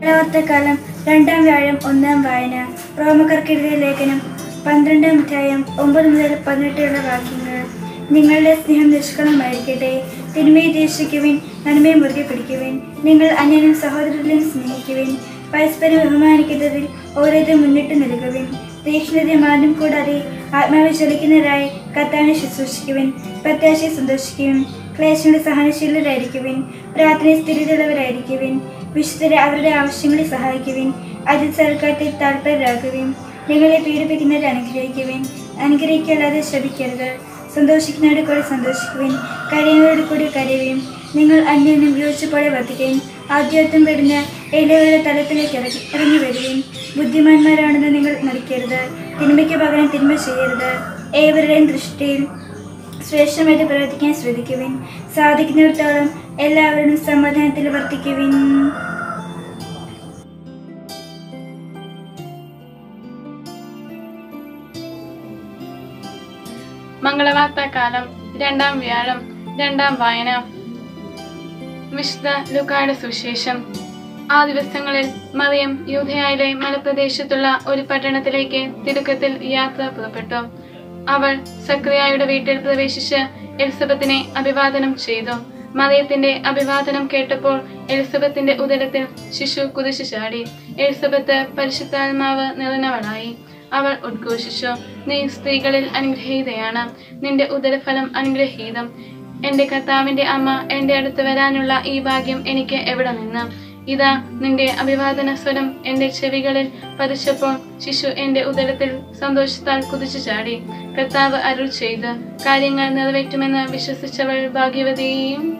പ്രവർത്തക്കാലം രണ്ടാം വ്യാഴം ഒന്നാം വായന റോമകർക്കെതിരെ ലേഖനം പന്ത്രണ്ടാം അധ്യായം ഒമ്പത് മുതൽ പതിനെട്ടുള്ള വാക്യങ്ങൾ നിങ്ങളുടെ സ്നേഹം നിഷ്കളമായിരിക്കട്ടെ തിന്മയെ ദേശിക്കുവിൻ നന്മയെ മുറുകെ പിടിക്കുവിൻ നിങ്ങൾ അന്യനും സഹോദരരെയും സ്നേഹിക്കുവിൻ പരസ്പരം ബഹുമാനിക്കുന്നതിൽ ഓരോരുത്തർ മുന്നിട്ട് നൽകുവിൻ തീക്ഷ്ണതയെ മാനം കൂടാതെ ആത്മാവിൽ ചലിക്കുന്നവരായി കർത്താവിനെ ശുശ്രൂഷിക്കുവിൻ പ്രത്യാശയെ സന്തോഷിക്കുവിൻ ക്ലേശങ്ങളുടെ സഹനശീലരായിരിക്കുവിൻ പ്രാർത്ഥനയെ സ്ഥിരതയുള്ളവരായിരിക്കുവിൻ വിശുദ്ധരെ അവരുടെ ആവശ്യങ്ങളെ സഹായിക്കുവിൻ അതിൽ സർക്കാരത്തെ താല്പര്യരാക്കുവിൻ നിങ്ങളെ പീഡിപ്പിക്കുന്നവരെ അനുഗ്രഹിക്കുവിൻ അനുഗ്രഹിക്കാതെ ശ്രമിക്കരുത് സന്തോഷിക്കുന്നവരുടെ കൂടെ സന്തോഷിക്കുവിൻ കരയുന്നവരുടെ കൂടെ കരയുകയും നിങ്ങൾ അന്യനും യോജിപ്പോടെ വർദ്ധിക്കുകയും ആദ്യത്വം വരുന്ന എളിയവരുടെ തലത്തിലേക്ക് ഇറങ്ങി ഇറങ്ങി വരികയും ബുദ്ധിമാന്മാരാണെന്ന് നിങ്ങൾ നടിക്കരുത് തിന്മയ്ക്ക് പകരം തിന്മ ചെയ്യരുത് ഏവരുടെയും ദൃഷ്ടിയിൽ ശ്രേഷ്ഠമായിട്ട് പ്രവർത്തിക്കാൻ ശ്രദ്ധിക്കുവിൻ സാധിക്കുന്നിടത്തോളം എല്ലാവരും സമാധാനത്തിൽ വർത്തിക്കുവിൻ മംഗളവാർത്ത കാലം രണ്ടാം വ്യാഴം രണ്ടാം വായന വിശുദ്ധ ലുക്കായുടെ സുവിശേഷം ആ ദിവസങ്ങളിൽ മറിയം യൂധയായിലെ മലപ്രദേശത്തുള്ള ഒരു പട്ടണത്തിലേക്ക് തിടുക്കത്തിൽ യാത്ര പുറപ്പെട്ടു അവൾ സക്രിയായുടെ വീട്ടിൽ പ്രവേശിച്ച് എലിസബത്തിനെ അഭിവാദനം ചെയ്തു മറിയത്തിന്റെ അഭിവാദനം കേട്ടപ്പോൾ എലിസബത്തിന്റെ ഉദരത്തിൽ ശിശു കുതിച്ചു ചാടി എലിസബത്ത് പരിശുദ്ധാത്മാവ് നിറഞ്ഞവളായി അവൾ ഉദ്ഘോഷിച്ചു നീ സ്ത്രീകളിൽ അനുഗ്രഹീതയാണ് നിന്റെ ഉദരഫലം അനുഗ്രഹീതം എന്റെ കർത്താവിന്റെ അമ്മ എന്റെ അടുത്ത് വരാനുള്ള ഈ ഭാഗ്യം എനിക്ക് എവിടെ നിന്ന് ഇതാ നിന്റെ അഭിവാദന സ്വരം എന്റെ ചെവികളിൽ പതിച്ചപ്പോൾ ശിശു എന്റെ ഉദരത്തിൽ സന്തോഷത്താൽ കുതിച്ചു ചാടി കർത്താവ് അരുൾ ചെയ്ത് കാര്യങ്ങൾ നിറവേറ്റുമെന്ന് വിശ്വസിച്ചവൾ ഭാഗ്യവതിയും